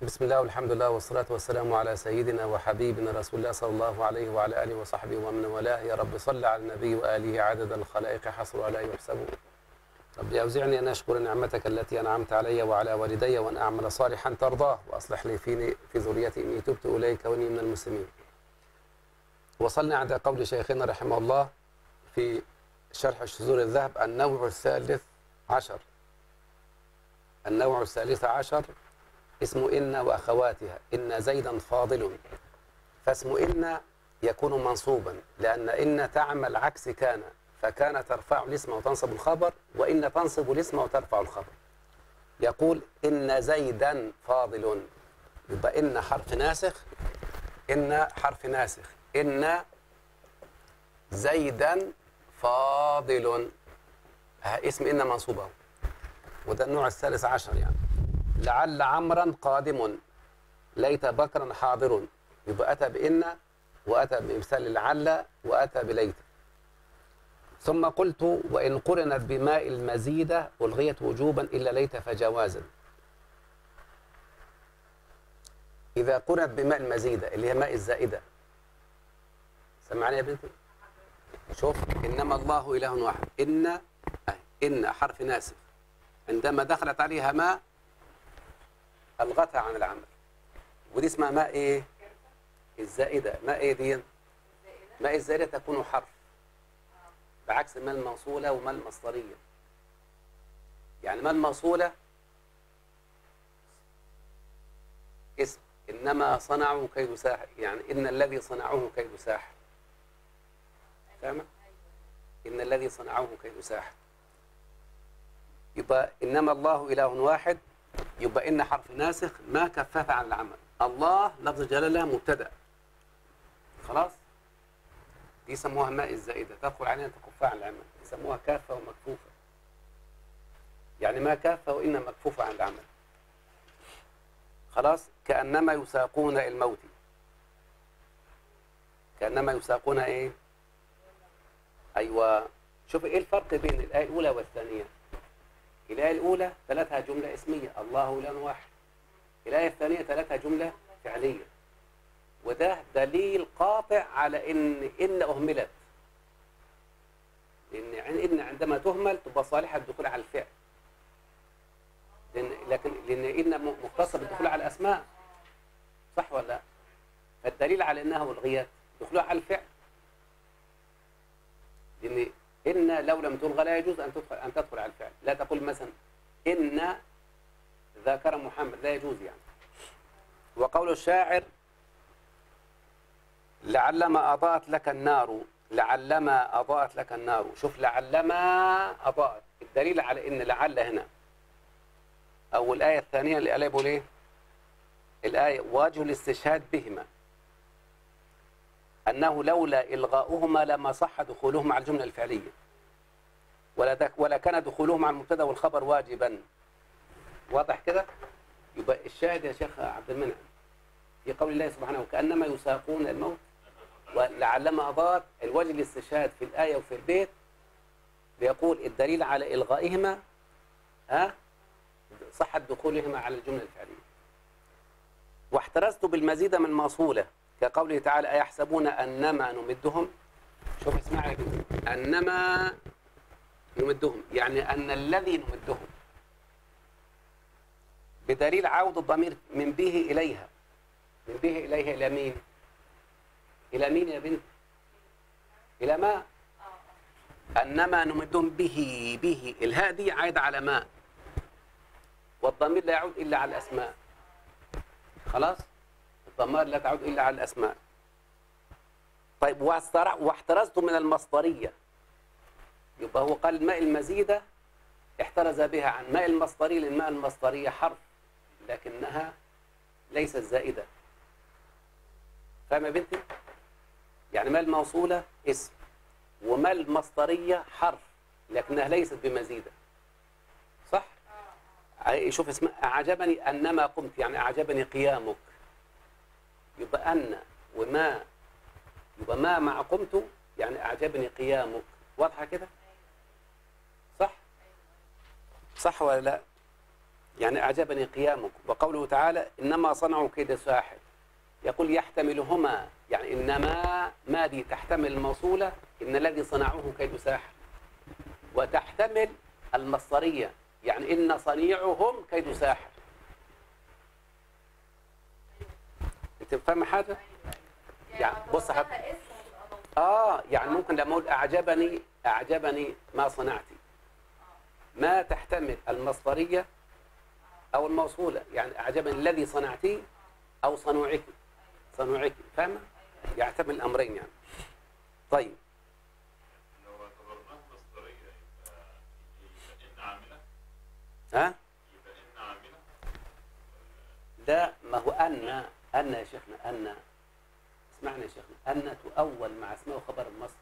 بسم الله والحمد لله والصلاة والسلام على سيدنا وحبيبنا رسول الله صلى الله عليه وعلى آله وصحبه ومن والاه يا رب صل على النبي وآله عدد الخلائق حصر لا يحسب رب أوزعني أن أشكر نعمتك التي أنعمت علي وعلى والدي وأن أعمل صالحا ترضاه وأصلح لي فيني في ذريتي إني تبت إليك وإني من المسلمين وصلنا عند قول شيخنا رحمه الله في شرح شذور الذهب النوع الثالث عشر النوع الثالث عشر اسم إن وأخواتها إن زيدا فاضل فاسم إن يكون منصوبا لأن إن تعمل عكس كان فكان ترفع الاسم وتنصب الخبر وإن تنصب الاسم وترفع الخبر يقول إن زيدا فاضل يبقى إن حرف ناسخ إن حرف ناسخ إن زيدا فاضل ها اسم إن منصوبه وده النوع الثالث عشر يعني لعل عمرا قادم ليت بكرا حاضر يبقى أتى بإن وأتى بإمثال لعل وأتى بليت ثم قلت وإن قرنت بماء المزيدة ألغيت وجوبا إلا ليت فجوازا إذا قرنت بماء المزيدة اللي هي ماء الزائدة سمعني يا بنتي شوف إنما الله إله واحد إن إن حرف ناسخ عندما دخلت عليها ماء ألغتها عن العمل ودي اسمها ماء إيه الزائدة ماء إيه دي ماء الزائدة تكون حرف بعكس ما الموصولة وما المصدرية يعني ما الموصولة اسم إنما صنعوا كيد ساحر يعني إن الذي صنعوه كيد ساحر فاهمة؟ إن الذي صنعوه كيد ساحر يبقى إنما الله إله واحد يبقى إن حرف ناسخ ما كفف عن العمل الله لفظ جلالة مبتدأ خلاص دي يسموها ماء الزائدة تدخل عليها تكف عن العمل يسموها كافة ومكفوفة يعني ما كافة وإن مكفوفة عن العمل خلاص كأنما يساقون الموت كأنما يساقون إيه أيوة شوف إيه الفرق بين الآية الأولى والثانية الآية الأولى ثلاثها جملة اسمية الله إله واحد الآية الثانية ثلاثها جملة فعلية وده دليل قاطع على إن إن أهملت لأن إن عندما تهمل تبقى صالحة الدخول على الفعل لأن لكن لأن إن مختصة بالدخول على الأسماء صح ولا لا؟ فالدليل على إنها والغيات دخولها على الفعل لأن إن لو لم تلغى لا يجوز أن تدخل أن تدخل على الفعل لا تقول مثلا إن ذاكر محمد لا يجوز يعني وقول الشاعر لعلما أضاءت لك النار لعلما أضاءت لك النار شوف لعلما أضاءت الدليل على إن لعل هنا أو الآية الثانية اللي قال يقول إيه الآية وجه الاستشهاد بهما أنه لولا إلغاؤهما لما صح دخولهما على الجملة الفعلية ولا, دك ولا كان دخولهما على المبتدا والخبر واجبا واضح كده يبقى الشاهد يا شيخ عبد المنعم في قول الله سبحانه وكأنما يساقون الموت ولعلما أضاءت الوجه الاستشهاد في الآية وفي البيت بيقول الدليل على إلغائهما ها صحة دخولهما على الجملة الفعلية واحترزت بالمزيد من موصولة كقوله تعالى أيحسبون أنما نمدهم شوف اسمع يا بنت أنما نمدهم يعني أن الذي نمدهم بدليل عود الضمير من به إليها من به إليها إلى مين إلى مين يا بنت إلى ما أنما نمدهم به به الهاء دي عايد على ما والضمير لا يعود إلا على الأسماء خلاص الضمائر لا تعود إلا على الأسماء طيب واحترزت من المصدرية يبقى هو قال الماء المزيدة احترز بها عن ماء المصدرية لأن الماء المصدرية حرف لكنها ليست زائدة فاهم يا بنتي؟ يعني ماء الموصولة اسم وماء المصدرية حرف لكنها ليست بمزيدة صح؟ شوف اسم أعجبني أنما قمت يعني أعجبني قيامك يبقى أن وما يبقى ما مع قمت يعني أعجبني قيامك واضحة كده صح صح ولا لا يعني أعجبني قيامك وقوله تعالى إنما صنعوا كيد ساحر يقول يحتملهما يعني إنما ما دي تحتمل الموصولة إن الذي صنعوه كيد ساحر وتحتمل المصدرية يعني إن صنيعهم كيد ساحر أنت فاهم حاجة؟ يعني بص حضرتك. لها اسم هتبقى موجودة. آه يعني ممكن لما أقول أعجبني أعجبني ما صنعتي ما تحتمل المصدرية أو الموصولة يعني أعجبني الذي صنعتيه أو صنوعك صنوعك فاهمة؟ يحتمل الأمرين يعني طيب لو اعتبرناها مصدرية يبقى يبقى إن عاملة ها؟ يبقى إن عاملة ده ما هو أن أن يا شيخنا أن اسمعني يا شيخنا أن تؤول مع اسمه خبر المصدر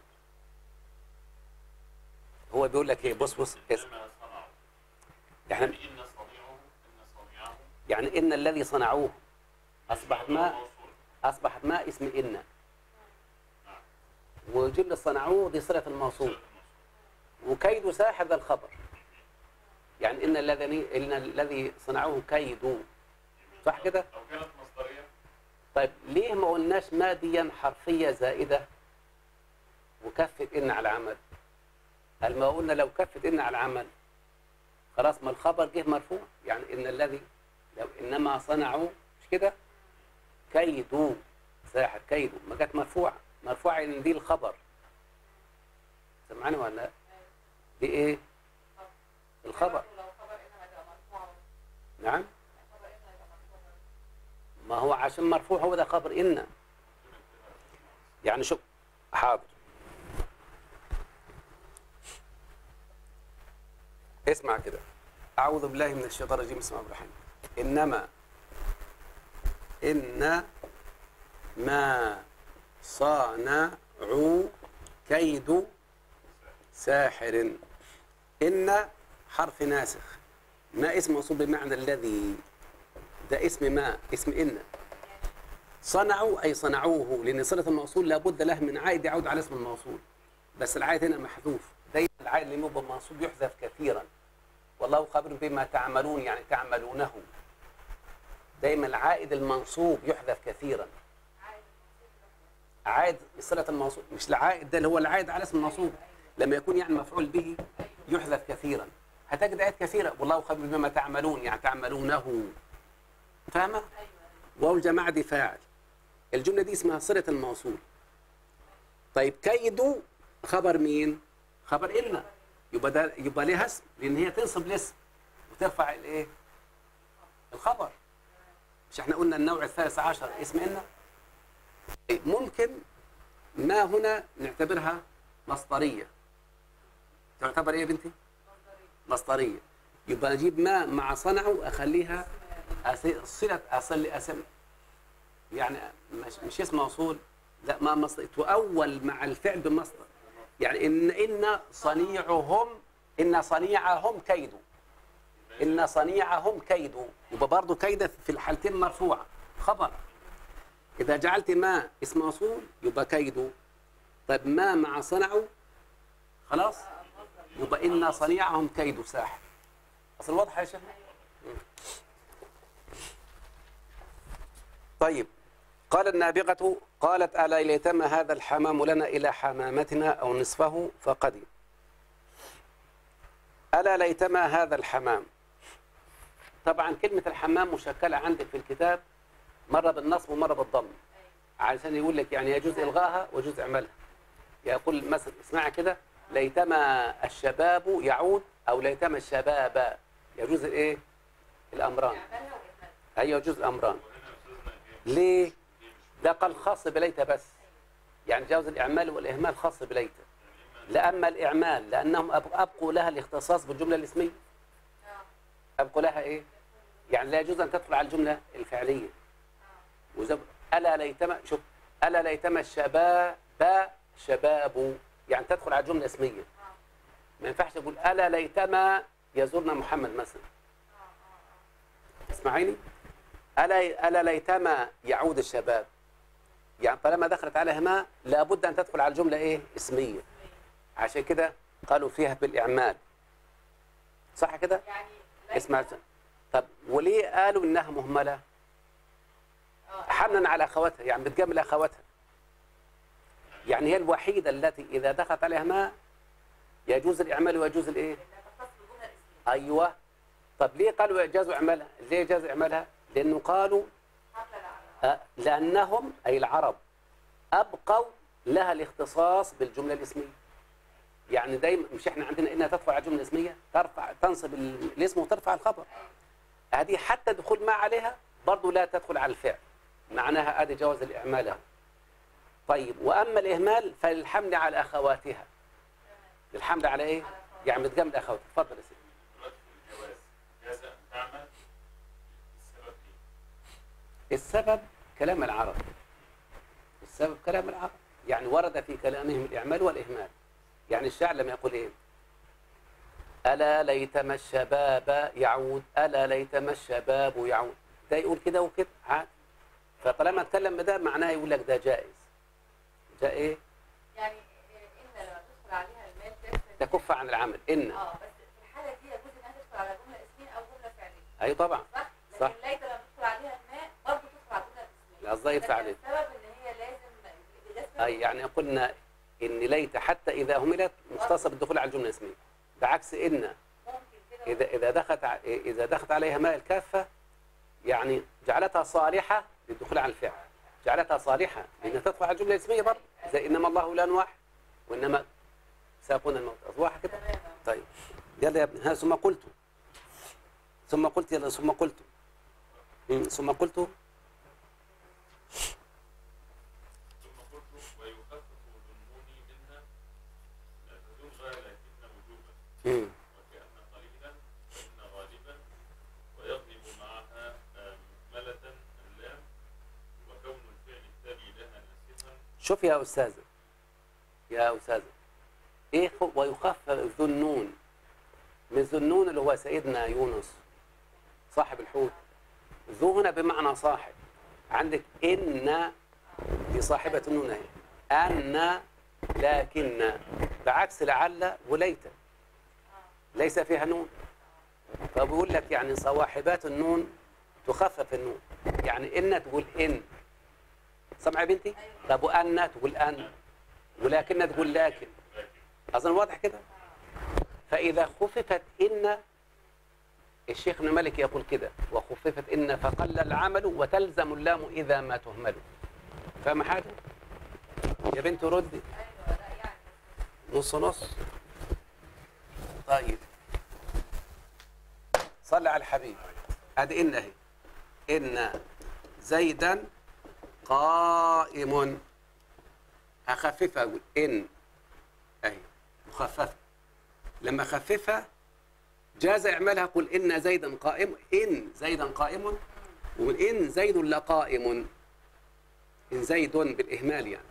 هو بيقول لك ايه بص بص اسم إنما صنعوا احنا يعني إن صنيعهم إن صنيعهم يعني ان الذي صنعوه اصبحت ما موصول. اصبحت ما اسم ان نعم. وجمله صنعوه دي صله الموصول وكيد ساحر ذا الخبر يعني ان الذي ان الذي صنعوه كيدوا صح كده أو كانت مصدرية طيب ليه ما قلناش ماديا حرفيه زائده وكفت ان على العمل هل ما قلنا لو كفت ان على العمل خلاص ما الخبر جه مرفوع يعني ان الذي لو انما صنعوا مش كده كيدوا ساحر كيدوا ما كانت مرفوعه مرفوعه ان دي الخبر سمعني ولا لا؟ دي ايه الخبر لو خبر إن هيبقى مرفوع نعم خبر إن هيبقى مرفوع ما هو عشان مرفوع هو ده خبر إن يعني شوف حاضر اسمع كده أعوذ بالله من الشيطان الرجيم بسم الله الرحمن الرحيم إنما إن ما صانعوا كيد ساحر إن حرف ناسخ ما اسم موصول بمعنى الذي ده اسم ما اسم إن صنعوا أي صنعوه لأن صلة الموصول لابد له من عائد يعود على اسم الموصول بس العائد هنا محذوف دايما العائد اللي يبقى منصوب يحذف كثيرا والله خبر بما تعملون يعني تعملونه دايما العائد المنصوب يحذف كثيرا عائد صلة الموصول مش العائد ده اللي هو العائد على اسم الموصول لما يكون يعني مفعول به يحذف كثيرا هتجد آيات كثيرة والله خبر بما تعملون يعني تعملونه فاهمة؟ واو الجماعة دي فاعل الجملة دي اسمها صلة الموصول طيب كيدوا خبر مين؟ خبر إن يبقى ده يبقى ليها اسم لأن هي تنصب الاسم وترفع الإيه؟ الخبر مش احنا قلنا النوع الثالث عشر اسم إن طيب ممكن ما هنا نعتبرها مصدرية تعتبر ايه يا بنتي؟ مصدرية يبقى اجيب ما مع صنعوا اخليها أس- صلة اصل اسم يعني مش مش اسم موصول لا ما مصدر تؤول مع الفعل بمصدر يعني ان ان صنيعهم ان صنيعهم كيدوا ان صنيعهم كيدوا يبقى برضه كيد في الحالتين مرفوعه خبر اذا جعلت ما اسم موصول يبقى كيدوا طيب ما مع صنعوا خلاص يبقى ان صنيعهم كيد ساحر اصل واضح يا شيخ طيب قال النابغة قالت ألا ليتم هذا الحمام لنا إلى حمامتنا أو نصفه فقدي ألا ليتم هذا الحمام طبعا كلمة الحمام مشكلة عندك في الكتاب مرة بالنصب ومرة بالضم علشان يقول لك يعني يجوز إلغاها ويجوز إعمالها يقول مثلا اسمع كده ليتما الشباب يعود أو ليتما الشباب يجوز الإيه الأمران إعمالها وإهمالها أيوة يجوز الأمران وهنا أستاذنا إيه؟ ليه؟ ده قال خاص بليت بس يعني جاوز الإعمال والإهمال خاص بليت لا أما الإعمال لأنهم أب- أبقوا لها الاختصاص بالجملة الاسمية أبقوا لها إيه؟ يعني لا يجوز أن تدخل على الجملة الفعلية وزب ألا ليتما شوف ألا ليتما الشباب شباب يعني تدخل على الجملة الاسمية ما ينفعش تقول ألا ليتما يزورنا محمد مثلا اسمعيني ألا ألا ليتما يعود الشباب يعني طالما دخلت عليها ما لابد أن تدخل على الجملة إيه اسمية عشان كده قالوا فيها بالإعمال صح كده يعني ليس- اسمع طب وليه قالوا انها مهمله اه حملا على اخواتها يعني بتجامل اخواتها يعني هي الوحيده التي اذا دخلت عليها ماء يجوز الاعمال ويجوز الايه لانها تختص بالجمله الاسميه ايوه طب ليه قالوا يجوز اعمالها ليه يجوز اعمالها لانه قالوا حملا على آه، لانهم اي العرب ابقوا لها الاختصاص بالجمله الاسميه يعني دايما مش احنا عندنا انها ترفع الجمله الاسميه ترفع تنصب ال- الاسم وترفع الخبر هذه حتى دخول ما عليها برضه لا تدخل على الفعل معناها ادي جواز الاعمال أهو. طيب واما الاهمال فللحمل على اخواتها الحمل على ايه يعني بتجمل اخواتها اتفضل يا سيدي دلوقتي في الجواز جاز ان تعمل السبب ايه؟ السبب كلام العرب السبب كلام العرب يعني ورد في كلامهم الإعمال والإهمال يعني الشاعر لما يقول إيه ألا ليتما الشباب يعود ألا ليتما الشباب يعود ده يقول كده وكده عادي فطالما اتكلم بده معناه يقول لك ده جائز ده إيه يعني آه، ان لما تدخل عليها المال تكفي تكف عن العمل إن اه بس في الحاله دي يجوز انها تدخل على جمله اسميه او جمله فعليه أي طبعا صح؟ صح. لكن ليت لما تدخل عليها الماء برضه تدخل على الجمله الاسميه لا ضيف لكن عليه السبب ان هي لازم الإجازة أي يعني قلنا إن ليت حتى إذا هملت مختصة بالدخول على الجملة الاسمية بعكس إن ممكن كده إذا إذا دخلت ع- إذا دخلت عليها ماء الكافة يعني جعلتها صالحة للدخول على الفعل جعلتها صالحة لأنها تدخل على الجملة الاسمية برضه زي إنما الله إله واحد وإنما سيكون الموت واحد كده تمام طيب يلا يا ابني ها ثم قلت ثم قلت يلا ثم قلت مم، ثم قلت ثم قلت ويخفف ظنوني منها لا تدوم لكن وجوبا مم. وكأن قليلا فإن غالبا ويغلب معها آه، مهملة اللام وكون الفعل التالي لها ناسخا شوف يا أستاذة يا أستاذة إيه خ- ويخفف ذو النون من ذو النون اللي هو سيدنا يونس صاحب الحوت ذو هنا بمعنى صاحب عندك إن دي صاحبة النون أهي أن لكن بعكس لعل وليت ليس فيها نون فبيقول لك يعني صواحبات النون تخفف النون يعني إن تقول إن سمع يا بنتي طب وأن تقول أن ولكن تقول لكن أظن واضح كده فإذا خففت إن الشيخ ابن مالك يقول كده وخففت إن فقل العمل وتلزم اللام إذا ما تهمل فاهم حاجة؟ يا بنت ردي ايوه لا يعني نص نص طيب صلى على الحبيب ادي ان اهي ان زيدا قائم اخففها اقول ان اهي مخففه لما اخففها جاز اعمالها قل ان زيدا قائم ان زيدا قائم وان زيد لقائم ان زيد بالاهمال يعني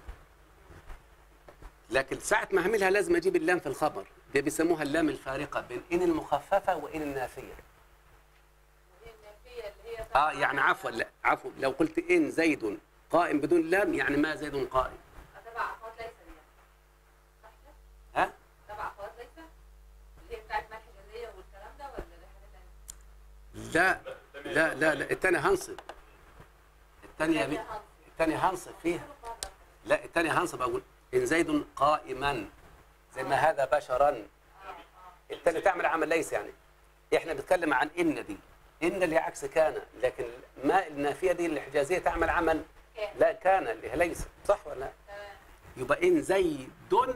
لكن ساعة ما اعملها لازم اجيب اللام في الخبر دي بيسموها اللام الفارقة بين ان المخففة وان النافية ودي النافيه اللي هي اه يعني عفوا لا عفوا لو قلت ان زيد قائم بدون لام يعني ما زيد قائم تبع اخوات ليس دي يعني صح كده؟ ها تبع اخوات ليس اللي هي بتاعت ملح الجزيه والكلام ده ولا دي حاجه ثانيه؟ لا لا لا لا الثانية هنصب الثانية الثانية بي- هنصب. الثانية هنصب فيها لا الثانية هنصب اقول ان زيد قائما زي ما هذا بشرا الثانية تعمل عمل ليس يعني احنا بنتكلم عن ان دي ان اللي عكس كان لكن ما النافية دي الحجازية تعمل عمل كان. لا كان اللي هي ليس صح ولا لا تمام يبقى ان زيد اه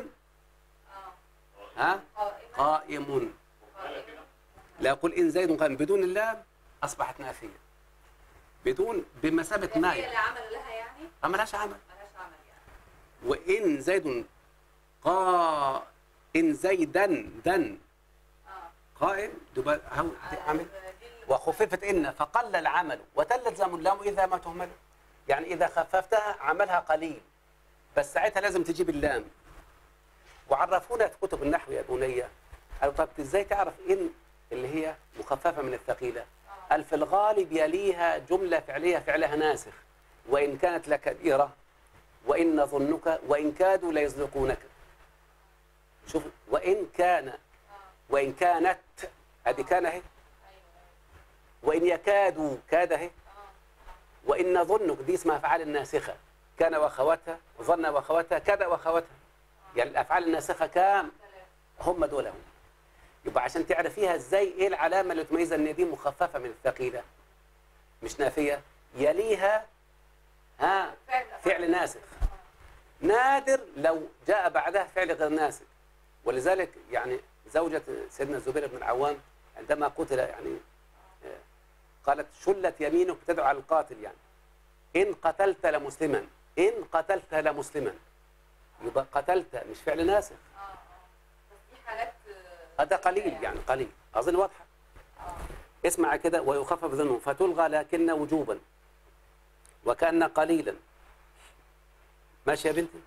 ها قائمة قائم قائمة لا يقول ان زيد قائم بدون اللام اصبحت نافيه بدون بمثابه ما هي اللي يعني عمل لها يعني ما ملهاش عمل ملهاش عمل يعني وان زيد قا ان زيدا دن اه قائم تبقى هو دي عمل دي اللي- وخففت ان فقل العمل وتلزم اللام اذا ما تهمل يعني اذا خففتها عملها قليل بس ساعتها لازم تجيب اللام وعرفونا في كتب النحو يا بني قالوا طب ازاي تعرف ان اللي هي مخففه من الثقيله قال في الغالب يليها جمله فعليه فعلها ناسخ وان كانت لكبيره وان ظنك وان كادوا ليزلقونك شوف وان كان اه وان كانت هذه كان اهي ايوه وإن يكادوا كاد اهي اه وإن نظنك دي اسمها أفعال الناسخة كان وأخواتها ظن وأخواتها كذا وأخواتها يعني الأفعال الناسخة كام ثلاثة هم دول هم يبقى عشان تعرفيها ازاي ايه العلامة اللي تميزها ان دي مخففة من الثقيلة مش نافية يليها ها فعل فعل ناسخ نادر لو جاء بعدها فعل غير ناسخ ولذلك يعني زوجة سيدنا الزبير بن العوام عندما قتل يعني آه، قالت شلت يمينك تدعو على القاتل يعني إن قتلت لمسلما إن قتلت لمسلما يبقى قتلت مش فعل ناسخ اه اه بس دي حالات آه، هذا قليل يعني قليل أظن واضحة اه اسمع كده ويخفف ذنوب فتلغى لكن وجوبا وكأن قليلا ماشي يا بنتي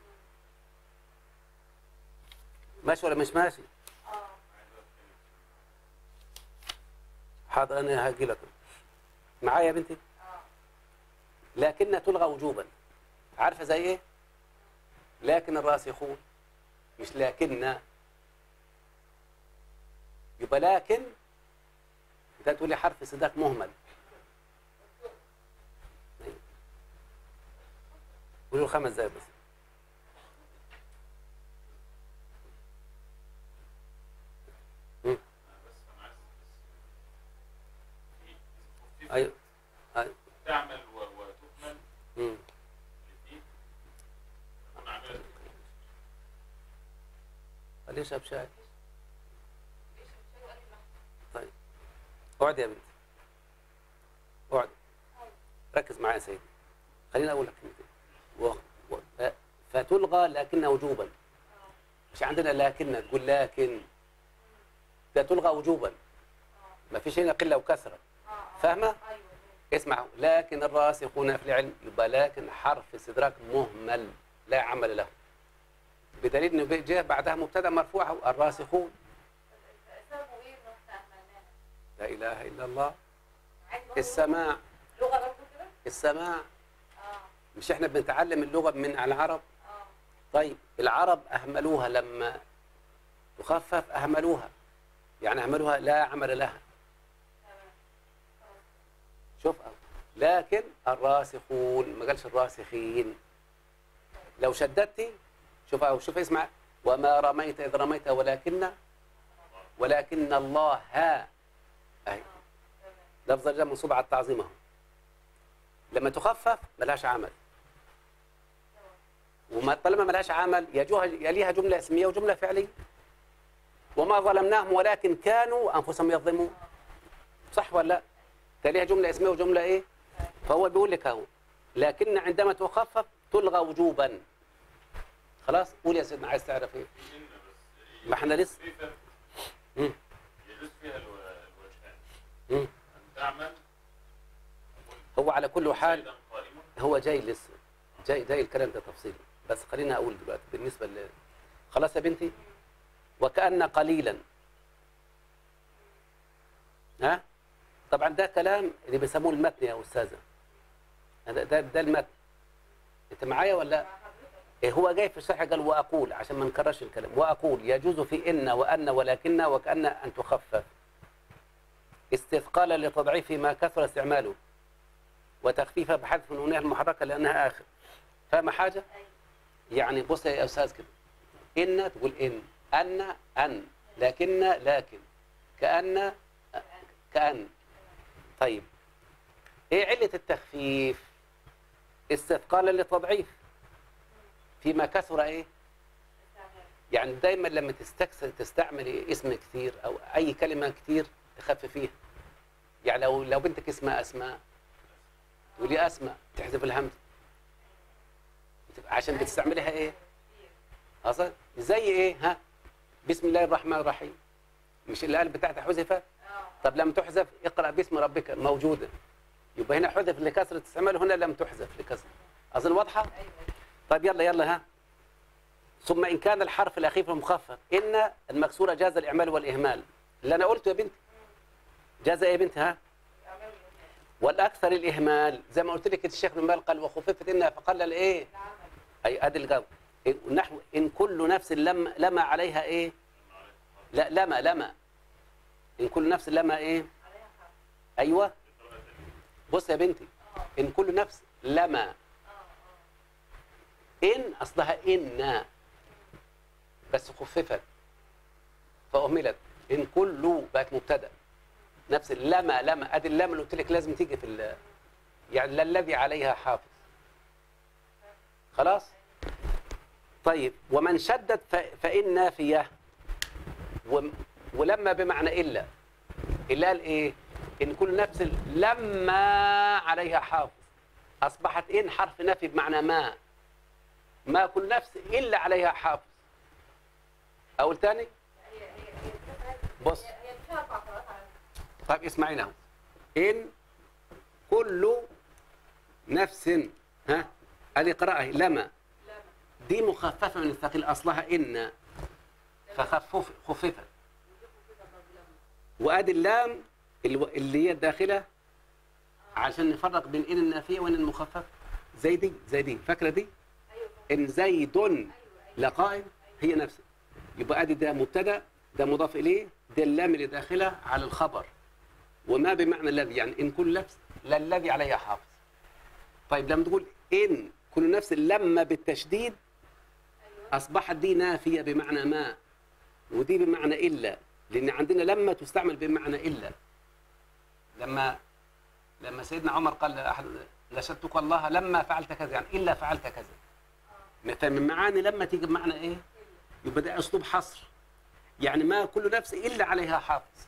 ماشي ولا مش ماشي اه حاضر انا هاجي لك معايا يا بنتي اه لكن تلغى وجوبا عارفه زي ايه لكن الراسخون مش لكن يبقى لكن ده تقولي حرف صداق مهمل أيوة. قولوا خمس دقايق بس مم. أنا بس أنا عايز بس في- في- ايوه ايوه تعمل و- وتكمل مم. الاثنين تكون عاملة خليه يشرب شاي ليش الشاي وقال لي لحظة. طيب اقعد يا بنتي اقعد ركز معايا يا سيدي خليني اقول لك كلمتين و... و... ف... فتلغى لكن وجوبا مش عندنا لكن تقول لكن ده تلغى وجوبا ما فيش هنا قله وكثره اه اه فاهمه ايوه أيوة. اسمعوا لكن الراسخون في العلم يبقى لكن حرف استدراك مهمل لا عمل له بدليل انه جاء بعدها مبتدا مرفوع أو الراسخون سببه ايه ان احنا اهملناها لا اله الا الله عايز برضه السماع لغه برضه كده السماع اه مش احنا بنتعلم اللغه من العرب اه طيب العرب أهملوها لما تخفف أهملوها يعني أهملوها لا عمل لها تمام خلاص شوف أهو. لكن الراسخون ما قالش الراسخين لو شددتي شوف أهو شوف اسمع وما رميت إذ رميت ولكن ولكن الله ها أهي تمام لفظ الجمع منصوب على التعظيم اهو لما تخفف ملهاش عمل وما طالما ملهاش عمل يجوها يليها جملة اسمية وجملة فعلية وما ظلمناهم ولكن كانوا أنفسهم يظلمون صح ولا لا تليها جملة اسمية وجملة إيه فهو بيقول لك أهو لكن عندما تخفف تلغى وجوبا خلاص قول يا سيدنا عايز تعرف إيه في إن بس ما احنا لسه في فرق مم. يجوز فيها الو- الوجهان مم. أن تعمل هو على كل حال زيدا قائما هو جاي لسه جاي جاي الكلام ده تفصيلي بس خلينا اقول دلوقتي بالنسبه ل خلاص يا بنتي وكأن قليلا ها طبعا ده كلام اللي بيسموه المتن يا استاذه ده ده, ده المتن انت معايا ولا لا؟ إيه هو جاي في الشرح قال واقول عشان ما نكررش الكلام واقول يجوز في ان وان ولكن وكأن ان تخفف استثقالا لتضعيف ما كثر استعماله وتخفيفها بحذف النونية المحركة لأنها آخر فاهم حاجة؟ ايوه يعني بص يا أستاذ كده إن تقول إن أن أن لكن لكن كأن كأن طيب إيه علة التخفيف؟ استثقالا للتضعيف فيما كثر إيه؟ استعمال يعني دايما لما تستكثر تستعمل اسم كثير أو أي كلمة كثير تخففيها يعني لو لو بنتك اسمها أسماء تقولي أسماء تحذف الهمزة عشان بتستعملها إيه؟ كتير أصلا زي إيه ها؟ بسم الله الرحمن الرحيم مش الآل بتاعتها حذفت؟ اه طب لم تحذف اقرأ باسم ربك موجودة يبقى هنا حذف لكثرة استعمال هنا لم تحذف لكثرة أظن واضحة؟ ايوه طيب يلا يلا ها ثم إن كان الحرف الأخير في المخفف إن المكسورة جاز الإعمال والإهمال اللي أنا قلته يا بنت جاز إيه يا بنت ها اعمال والأكثر الإهمال زي ما قلت لك الشيخ بن مال قال وخففت إنها فقلل إيه العمل أي أدي الجو إن- نحو إن كل نفس لم لما عليها إيه لا لما لما إن كل نفس لما إيه عليها حق أيوة بص يا بنتي ان كل نفس لما ان اصلها ان بس خففت فاهملت ان كل بقت مبتدا نفس لما لما ادي اللام اللي قلت لك لازم تيجي في ال- يعني لا الذي عليها حافظ خلاص طيب ومن شدد ف- فإن نافية وم- ولما بمعنى إلا إلا قال إيه إن كل نفس لما عليها حافظ أصبحت إن حرف نفي بمعنى ما ما كل نفس إلا عليها حافظ أقول تاني هي هي هي بتفهم- بص. هي هي فيها اربع قراءات على طيب اسمعينا اهو إن كل نفس ها هذه قراءة لما لما دي مخففة من الثقيل أصلها إن فخفف خففت وادي اللام الو- اللي هي الداخله عشان نفرق بين ان النافيه وان المخفف زي دي زي دي فاكره دي ايوه ان زيد لقائم هي نفسها يبقى ادي ده مبتدا ده مضاف اليه ده اللام اللي داخله على الخبر وما بمعنى الذي يعني ان كل نفس لا الذي عليها حافظ طيب لما تقول ان كل نفس لما بالتشديد اصبحت دي نافيه بمعنى ما ودي بمعنى الا لان عندنا لما تستعمل بمعنى الا لما لما سيدنا عمر قال لاحد نشدتك الله لما فعلت كذا يعني الا فعلت كذا فمن معاني لما تيجي بمعنى ايه يبقى ده اسلوب حصر يعني ما كل نفس الا عليها حافظ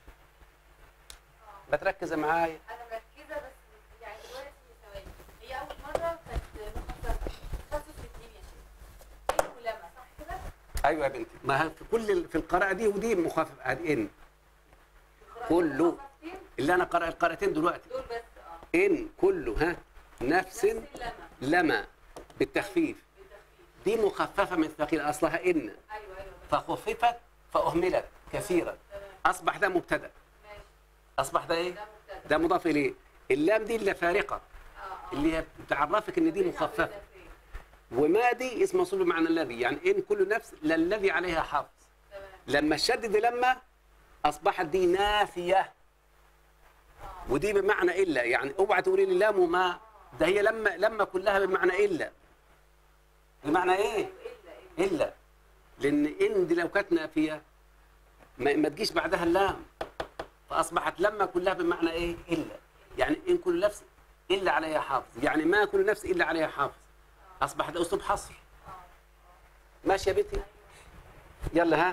بتركز معايا انا مركزه بس يعني دلوقتي ثواني هي اول مره كانت مخصصه تخصص الاثنين يا شيخ ايه ولما صح كده؟ ايوه يا بنتي ما هي في كل في القراءه دي ودي مخفف ادي ان كله. مخصصين اللي انا قرأ القراءتين دلوقتي دول بس اه ان كله ها نفس نفس اللما لما بالتخفيف بالتخفيف دي مخففه من الثقيل اصلها ان ايوه ايوه بس فخففت فاهملت كثيرا تمام اصبح ده مبتدا ماشي اصبح ده ايه ده مبتدا ده مضاف اليه اللام دي اللي فارقه اه اه اللي هي بتعرفك ان دي بيرجع مخففه بيبدأ فين؟ وما دي اسم موصول بمعنى الذي يعني ان كل نفس لا الذي عليها حافظ تمام لما شدد لما اصبحت دي نافيه ودي بمعنى الا يعني اوعى تقولي لي لام وما ده هي لما لما كلها بمعنى الا بمعنى ايه ايوه الا الا الا لان ان دي لو كانت نافيه ما, ما تجيش بعدها اللام فاصبحت لما كلها بمعنى ايه الا يعني ان كل نفس الا عليها حافظ يعني ما كل نفس الا عليها حافظ اصبح ده اسلوب حصر ماشي يا بنتي يلا ها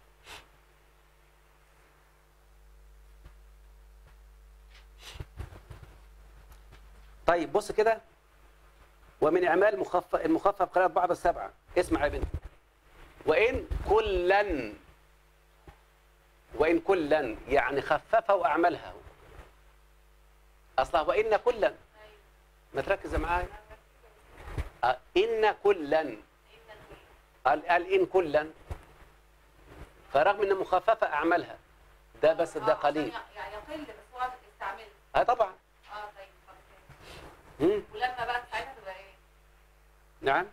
طيب بص كده ومن اعمال مخفف المخفف قراءة بعض السبعة اسمع يا بنتي وان كلا وان كلا يعني خففه واعملها اصلها وان كلا ما تركز معايا آه، ان كلا قال قال ان كلا فرغم ان مخففه اعملها ده بس ده آه، قليل عشان يعني يقل بس هو استعمله اه طبعا اه طيب خلاص فهمت. مم. ولما بقى ساعتها تبقى ايه؟ نعم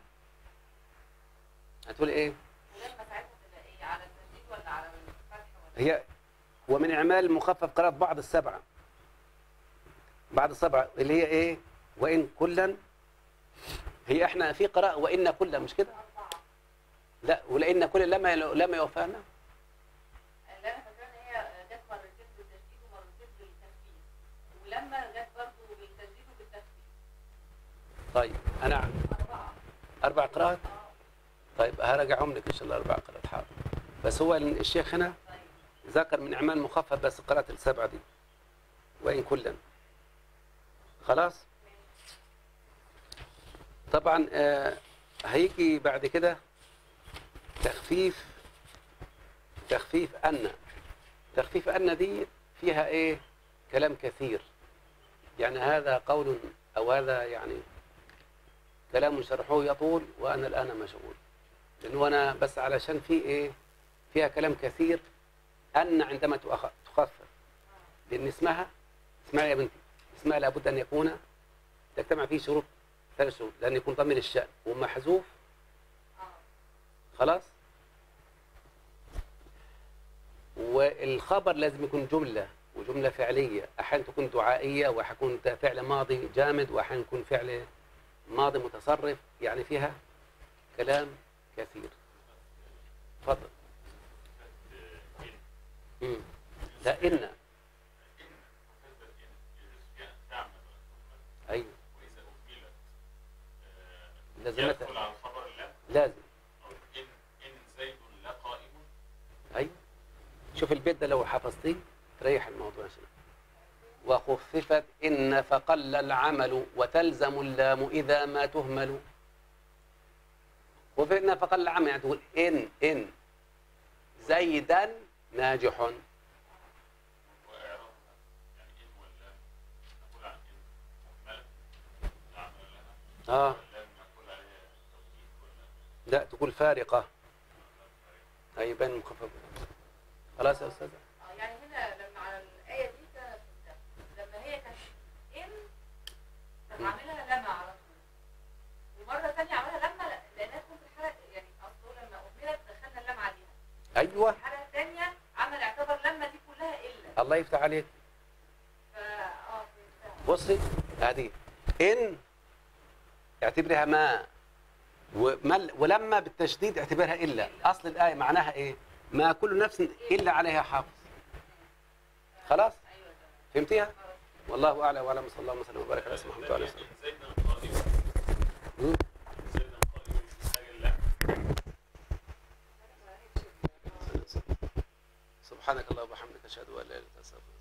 هتقول ايه ولما ساعتها تبقى ايه؟ على التشديد ولا على الفتح ولا هي ومن اعمال المخفف قراءة بعض السبعة بعض السبعة اللي هي ايه وان كلا هي احنا في قراءة وان كلا مش كده أربعة لا ولان كل لما لما يوفانا اللي انا فاكره ان هي جت مرتين بالتشديد ومرتين بالتخفيف ولما جت برضه بالتشديد وبالتخفيف طيب انا أربعة اربع قراءات اه طيب هرجعهم لك ان شاء الله اربع قراءات حاضر بس هو الشيخ هنا طيب ذكر من اعمال مخفف بس قراءة السبعة دي وان كلا خلاص طبعا آه هيجي بعد كده تخفيف تخفيف أن تخفيف أن دي فيها إيه كلام كثير يعني هذا قول أو هذا يعني كلام شرحه يطول وأنا الآن مشغول لأنه أنا بس علشان في إيه فيها كلام كثير أن عندما تؤخ- تخفف لأن اسمها اسمها يا بنتي اسمها لابد أن يكون تجتمع فيه شروط ثلاث شروط لأن يكون ضمن الشأن ومحذوف اه خلاص والخبر لازم يكون جملة وجملة فعلية أحيانا تكون دعائية وحيكون ده فعل ماضي جامد وأحيانا يكون فعل ماضي متصرف يعني فيها كلام كثير تفضل مم. لا إن أيوه لازمتها يدخل على الخبر لا لازم أو إن إن زيد لقائم أيوه شوف البيت ده لو حفظتيه تريح الموضوع شوية وخففت إن فقل العمل وتلزم اللام إذا ما تهمل وفي إن فقل العمل يعني تقول إن إن زيدا ناجح وإعرابها يعني إن واللام نقول عن إن مهملة لا عمل لها آه واللام نقول عليها توكيد ولا لا تقول فارقة أي بين مخفف خلاص يا أستاذ اه يعني هنا لما على الآية دي كانت لما هي كانت إن كان عاملها لما على طول ومرة ثانية عملها لما لا- لأنها تكون في الحالة يعني أصله لما أهملت دخلنا اللام عليها أيوه الحالة الثانية عمل اعتبر لما دي كلها إلا الله يفتح عليك فا اه فهمتها. بصي هذه إن اعتبرها ما ومل ولما بالتشديد اعتبرها إلا أصل الآية معناها إيه ما كل نفس إلا عليها حافظ خلاص أيوه تمام فهمتيها خلاص. والله أعلم وعلى صلى الله وسلم وبارك على سيدنا محمد وعلى آله وسلم إن زيدا قائم مم. زيدا قائم محتاج اللام سبحانك اللهم وبحمدك أشهد أن لا إله إلا أنت أستغفرك